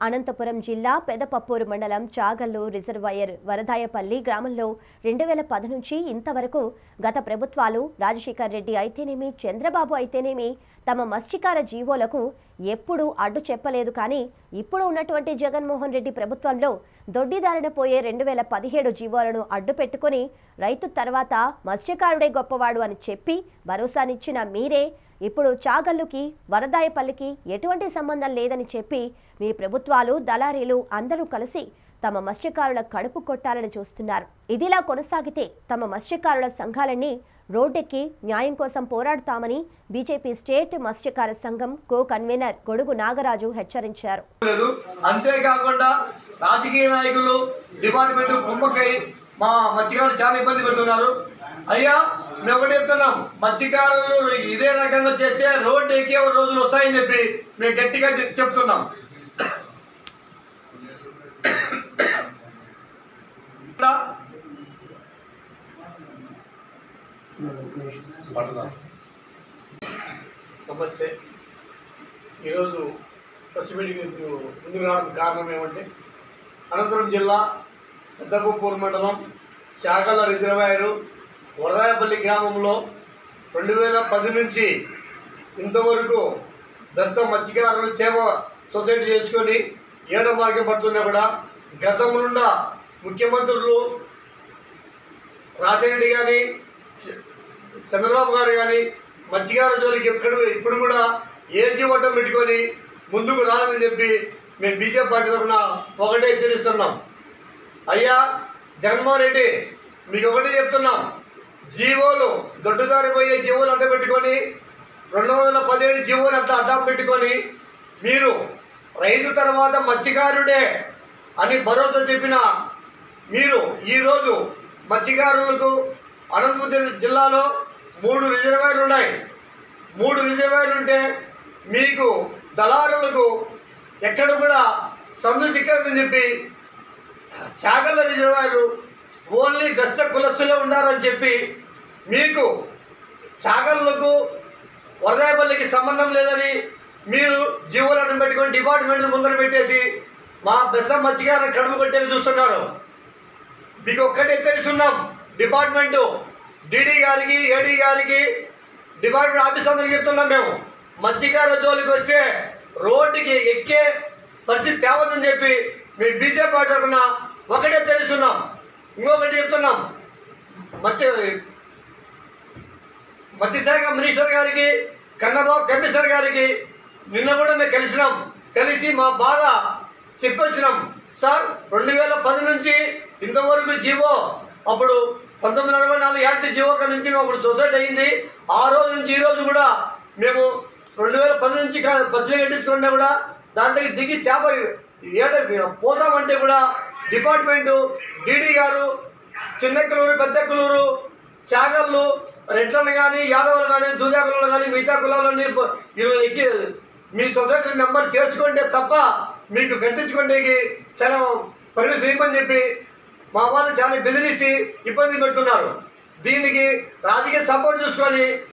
అనంతపురం జిల్లా పెదపప్పూరు మండలం చాగల్లు రిజర్వాయర్ వరదాయపల్లి గ్రామంలో రెండు వేల పది నుంచి ఇంతవరకు గత ప్రభుత్వాలు రాజశేఖర్ రెడ్డి అయితేనేమి చంద్రబాబు అయితేనేమి తమ మత్స్యకార జీవోలకు ఎప్పుడూ అడ్డు చెప్పలేదు కానీ ఇప్పుడు ఉన్నటువంటి జగన్మోహన్ రెడ్డి ప్రభుత్వంలో దొడ్డిదారిన పోయే రెండు వేల పదిహేడు జీవోలను అడ్డు పెట్టుకుని రైతు తర్వాత మత్స్యకారుడే గొప్పవాడు అని చెప్పి భరోసానిచ్చిన మీరే ఇప్పుడు చాగల్లుకి వరదాయపల్లికి ఎటువంటి సంబంధం లేదని చెప్పి మీ ప్రభుత్వాలు దళారీలు అందరూ కలిసి తమ మత్స్యకారుల కడుపు కొట్టాలని చూస్తున్నారు ఇదిలా కొనసాగితే తమ మత్స్యకారుల సంఘాలన్నీ రోడ్డెక్కి న్యాయం కోసం పోరాడుతామని బీజేపీ స్టేట్ మత్స్యకార సంఘం కో కన్వీనర్ గొడుగు నాగరాజు హెచ్చరించారు లేదు అంతేకాకుండా రాజకీయ నాయకులు డిపార్ట్మెంట్ కుమ్మకై మా మత్స్యకారులు చాలా ఇబ్బంది పెడుతున్నారు అయ్యా మేము ఒకటి చెప్తున్నాం మత్స్యకారులు ఇదే రకంగా చేస్తే రోడ్డు ఎక్కే రోజులు వస్తాయని చెప్పి మేము గట్టిగా చెప్- చెప్తున్నాం నమస్తే ఈరోజు ప్రెస్ మీటింగ్ ముందుకు రావడానికి కారణం ఏమంటే అనంతపురం జిల్లా పెద్దపూర్ మండలం శాఖల రిజర్వాయరు వరదాయపల్లి గ్రామంలో రెండు వేల పది నుంచి ఇంతవరకు దస్త మత్స్యకారులు సేవ సొసైటీ చేసుకొని ఏడ మార్గం పడుతున్నా కూడా గతం నుండా ముఖ్యమంత్రులు రాజశేఖరెడ్డి కానీ చంద్రబాబు గారు కానీ మత్స్యకార జోలికి ఎక్కడ ఇప్పుడు కూడా ఏ జీవటం పెట్టుకొని ముందుకు రాలని చెప్పి మేము బీజేపీ పార్టీ తరఫున ఒకటే హెచ్చరిస్తున్నాం అయ్యా జగన్మోహన్ రెడ్డి మీకు ఒకటే చెప్తున్నాం జీవోలు దొడ్డుదారి పోయే జీవోలు అడ్డ పెట్టుకొని రెండు వందల పదిహేడు జీవోలు అట్లా అడ్డం పెట్టుకొని మీరు రైతు తర్వాత మత్స్యకారుడే అని భరోసా చెప్పిన మీరు ఈరోజు మత్స్యకారులకు అనంతపురం జిల్లాలో మూడు రిజర్వాయర్లు ఉన్నాయి మూడు రిజర్వాయర్లు ఉంటే మీకు దళారులకు ఎక్కడ కూడా సందు చిక్కదని చెప్పి చాగల్ల రిజర్వాయర్లు ఓన్లీ బెస్త కులస్తులే ఉన్నారని చెప్పి మీకు చాగళ్ళకు వరదాయపల్లికి సంబంధం లేదని మీరు జీవోలను పెట్టుకొని డిపార్ట్మెంట్ ముందర పెట్టేసి మా బెస్త మత్స్యకారులను కడుపు కొట్టేది చూస్తున్నారు మీకు ఒక్కటే తెలుసున్నాం డిపార్ట్మెంటు డీడీ గారికి ఏడీ గారికి డిపార్ట్మెంట్ ఆఫీస్ అందరికి చెప్తున్నాం మేము మత్స్యకార జోలికి వస్తే రోడ్డుకి ఎక్కే పరిస్థితి తేవదని చెప్పి మీ బీజేపీ పార్టీ తరఫున ఒకటే తెలుస్తున్నాం ఇంకొకటి చెప్తున్నాం మత్స్య మత్స్యశాఖ మినిస్టర్ గారికి కన్నబాబు కమిషనర్ గారికి నిన్న కూడా మేము కలిసినాం కలిసి మా బాధ చెప్పొచ్చినాం సార్ రెండు వేల పది నుంచి ఇంతవరకు జీవో అప్పుడు పంతొమ్మిది అరవై నాలుగు యాక్ట్ జీవో కాడ నుంచి మేము అప్పుడు సొసైటీ అయింది ఆ రోజు నుంచి ఈ రోజు కూడా మేము రెండు వేల పది నుంచి కా- బస్సులు కట్టించుకున్నా కూడా దాంట్లోకి దిగి చేప ఏట పోతామంటే కూడా డిపార్ట్మెంటు డీడీ గారు చిన్నెక్కలూరు పెద్దెక్కలూరు చాగర్లు రెడ్లను కానీ యాదవులు కానీ దూదా కులాలు కానీ మిగతా కులాలన్నీ ప- వీళ్ళు ఎక్కి మీ సొసైటీ నెంబర్ చేర్చుకుంటే తప్ప మీకు కట్టించుకుంటేకి చాలా పర్మిషన్ ఇవ్వని చెప్పి మా వాళ్ళు చాలా బెదిరించి ఇబ్బంది పెడుతున్నారు దీనికి రాజకీయ సపోర్ట్ చూసుకొని